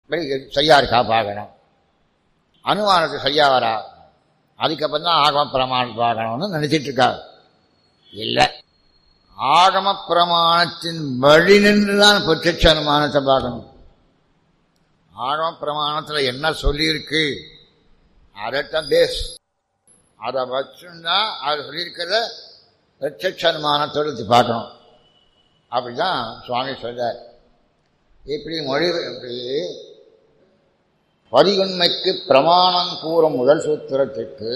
சரியா இருக்கா பார்க்கணும் அனுமானத்துக்கு சரியா வரா அதுக்கப்புறம் தான் ஆகம பிரமாணம் பார்க்கணும்னு நினைச்சிட்டு இருக்காரு இல்லை ஆகம பிரமாணத்தின் வழி நின்று தான் பிரத்யட்ச அனுமானத்தை பார்க்கணும் ஆகம பிரமாணத்தில் என்ன சொல்லியிருக்கு அதைத்தான் பேஸ் அதை வச்சுன்னா அதை சொல்லியிருக்கிறத பிரத்யட்ச அனுமானத்தோடு பார்க்கணும் அப்படிதான் சுவாமி சொல்றார் இப்படி மொழி இப்படி பரியுண்மைக்கு பிரமாணம் கூறும் முதல் சூத்திரத்துக்கு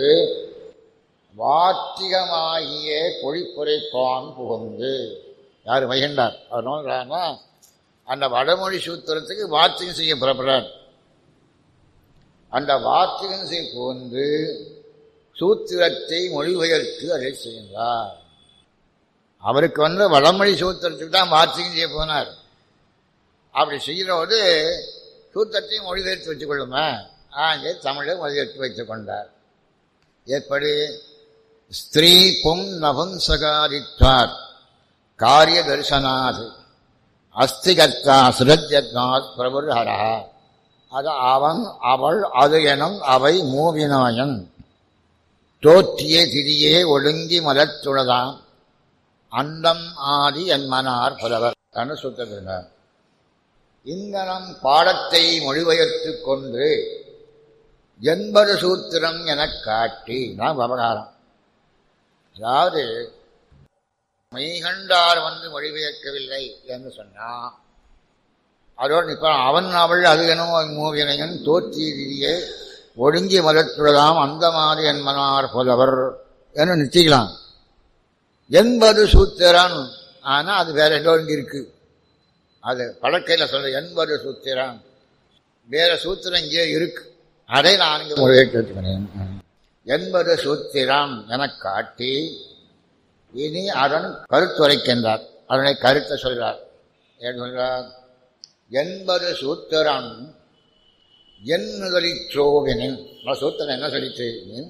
வாத்திகமாகிய பொழிப்புரைப்பான் புகுந்து யார் வைகண்டார் அவர் நோக்கிறாங்கன்னா அந்த வடமொழி சூத்திரத்துக்கு வாத்திகம் செய்ய புறப்படுறார் அந்த வாத்திகம் செய்ய புகுந்து சூத்திரத்தை மொழிபெயர்த்து அதை செய்கின்றார் அவருக்கு வந்து வடமொழி சூத்திரத்துக்கு தான் வாத்திகம் செய்ய போனார் அப்படி செய்கிறபோது சூத்திரத்தையும் மொழிபெயர்த்து வச்சுக் கொள்ளுமே ஆங்கே தமிழை மொழிபெயர்த்து வைத்துக் கொண்டார் எப்படி ஸ்திரீ பும் நபும்சகாரித்வார் காரிய தரிசனாத் அஸ்திகர்த்தா சுரஜத்னாத் பிரபுர்ஹரா அது அவன் அவள் அது எனும் அவை மூவினாயன் தோற்றிய திரியே ஒழுங்கி மலத்துளதாம் அண்டம் ஆதி என்மனார் புலவர் என்று சுத்திருந்தார் இங்கனம் பாடத்தை மொழிபெயர்த்து கொண்டு எண்பது சூத்திரம் எனக் காட்டி நான் விவகாரம் அதாவது மெய்கண்டார் வந்து மொழிபெயர்க்கவில்லை என்று சொன்னான் அதோடு இப்போ அவன் அவள் அது எனமோ மூவினையன் தோற்றியே ஒடுங்கி மலத்துள்ளதாம் அந்த மாதிரி என்மனார் புலவர் என்று நிச்சயிக்கலாம் எண்பது சூத்திரன் ஆனால் அது வேற ஏதோ இங்கே இருக்கு அது பழக்கையில் சொல்ற எண்பது சூத்திரம் வேற சூத்திரம் இங்கே இருக்கு அதை நான் இங்கே மொழிபெயர்த்து வச்சுக்கிறேன் எண்பது சூத்திரம் என காட்டி இனி அதன் கருத்துரைக்கின்றார் அதனை கருத்தை சொல்றார் ஏன் சொல்றார் எண்பது சூத்திரம் என்னுதலிற்றோவினின் சூத்திரம் என்ன சொல்லிச்சு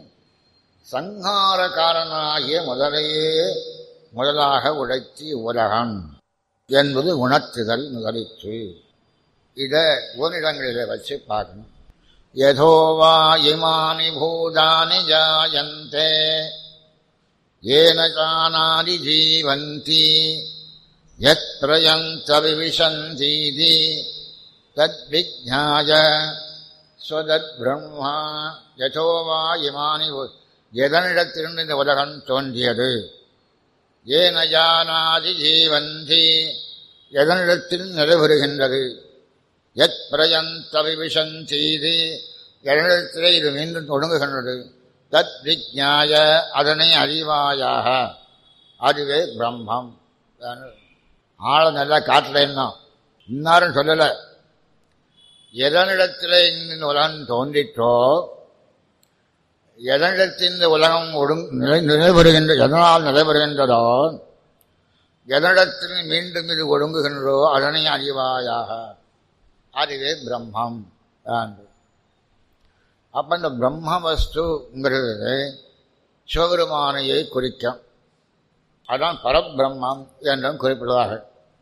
சங்காரக்காரனாகிய முதலையே முதலாக உழைச்சி உலகம் என்பது உணர்த்துதல் முதலிற்று இதை ஓரிடங்களில் வச்சு பார்க்கணும் யதோவா இமானி பூதானி ஜாயந்தே ஏன ஜானாதி ஜீவந்தி யத்ரயந்த விவிசந்தீதி தத்விஜாய ஸ்வதத் பிரம்மா யதோவா இமானி எதனிடத்திலிருந்து இந்த உலகம் தோன்றியது ஏன ஜானாதி ஜீவந்தி எதனிடத்தில் நிறைவேறுகின்றது எத் பிரயந்த விவிசந்தீதி எதனிடத்திலே இது மீண்டும் தொடங்குகின்றது தத் விஜாய அதனை அறிவாயாக அதுவே பிரம்மம் ஆழ நல்லா காட்டலைன்னா இன்னாரும் சொல்லலை எதனிடத்தில் இந்த உலகம் தோன்றிற்றோ எதனிடத்தில் இந்த உலகம் ஒடுங் நிலை நிலைபெறுகின்ற எதனால் நிலைபெறுகின்றதோ எதனிடத்தில் மீண்டும் இது ஒடுங்குகின்றதோ அதனை அறிவாயாக அதுவே பிரம்மம் என்று அப்ப இந்த பிரம்ம வஸ்துங்கிறது சிவபெருமானையை குறிக்கும் அதான் பரபிரம்மம் என்றும் குறிப்பிடுவார்கள்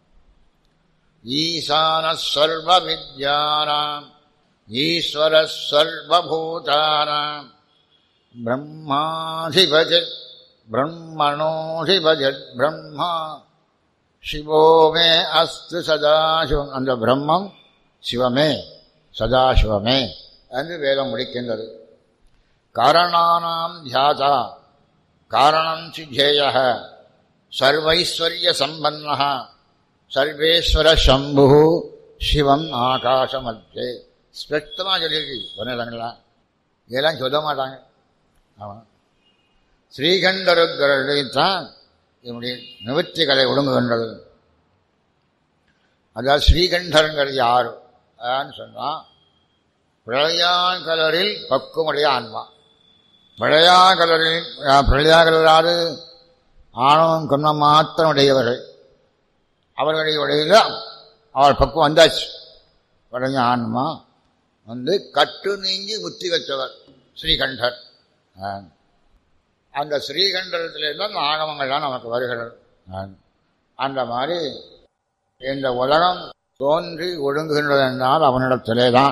ஈசான சர்வ வித்யானாம் ஈஸ்வர சர்வபூதானாம் பிரம்மாதிபஜத் பிரம்மணோதிபஜத் பிரம்மா சிவோமே அஸ்து சதாசிவம் அந்த பிரம்மம் சிவமே சதாசிவமே என்று வேதம் முடிக்கின்றது காரணானாம் தியாதா காரணம் சித்தேய சர்வைஸ்வர்ய சம்பன்ன சர்வேஸ்வர சம்பு சிவம் ஆகாசமத்தே ஸ்பஷ்டமாக சொல்லியிருக்கு சொன்னீங்களா இதெல்லாம் சொல்ல மாட்டாங்க ஆமாம் ஸ்ரீகண்டருக்கரைத்தான் என்னுடைய நிவர்த்தி கலை ஒழுங்குகின்றது அதாவது ஸ்ரீகண்டருங்கிறது யார் அதான்னு சொன்னால் பிரளயாங்கலரில் பக்குமுடைய ஆன்மா பிரளயாகலரில் பிரளயாகலராது ஆணவம் கண்ணம் மாத்திரம் உடையவர்கள் அவர்களுடைய உடையில அவள் பக்குவம் வந்தாச்சு உடைய ஆன்மா வந்து கட்டு நீங்கி முத்தி வச்சவர் ஸ்ரீகண்டர் அந்த ஸ்ரீகண்டத்திலிருந்து அந்த ஆகமங்கள்லாம் நமக்கு வருகிறது அந்த மாதிரி இந்த உலகம் தோன்றி ஒழுங்குகின்றது என்றால் அவனிடத்திலே தான்